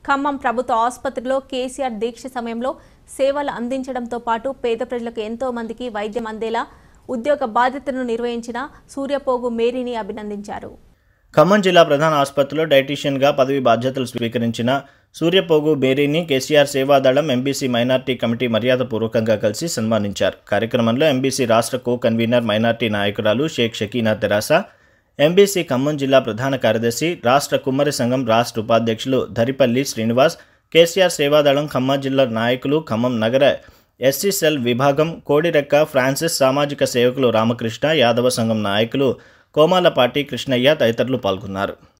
ఖమ్మం ప్రభుత్వ ఆసుపత్రిలో కేసీఆర్ దీక్ష సమయంలో సేవలు అందించడంతో పాటు పేద ప్రజలకు ఎంతో మందికి వైద్యం అందేలా ఉద్యోగ బాధ్యతను నిర్వహించిన సూర్యపోగు మేరీని అభినందించారు ఖమ్మం జిల్లా ప్రధాన ఆసుపత్రిలో డైటీషియన్గా పదవి బాధ్యతలు స్వీకరించిన సూర్యపోగు బేరీని కేసీఆర్ సేవాదళం ఎంబీసీ మైనార్టీ కమిటీ మర్యాదపూర్వకంగా కలిసి సన్మానించారు కార్యక్రమంలో ఎంబీసీ రాష్ట్ర కో కన్వీనర్ మైనార్టీ నాయకురాలు షేక్ షకీనా తెరాస ఎంబీసీ ఖమ్మం జిల్లా ప్రధాన కార్యదర్శి రాష్ట్ర కుమ్మరి సంఘం రాష్ట్ర ఉపాధ్యక్షులు ధరిపల్లి శ్రీనివాస్ కేసీఆర్ సేవాదళం ఖమ్మం జిల్లా నాయకులు ఖమ్మం నగర ఎస్సీ సెల్ విభాగం కోడిరెక్క ఫ్రాన్సిస్ సామాజిక సేవకులు రామకృష్ణ యాదవ సంఘం నాయకులు కోమాలపాటి కృష్ణయ్య తదితరులు పాల్గొన్నారు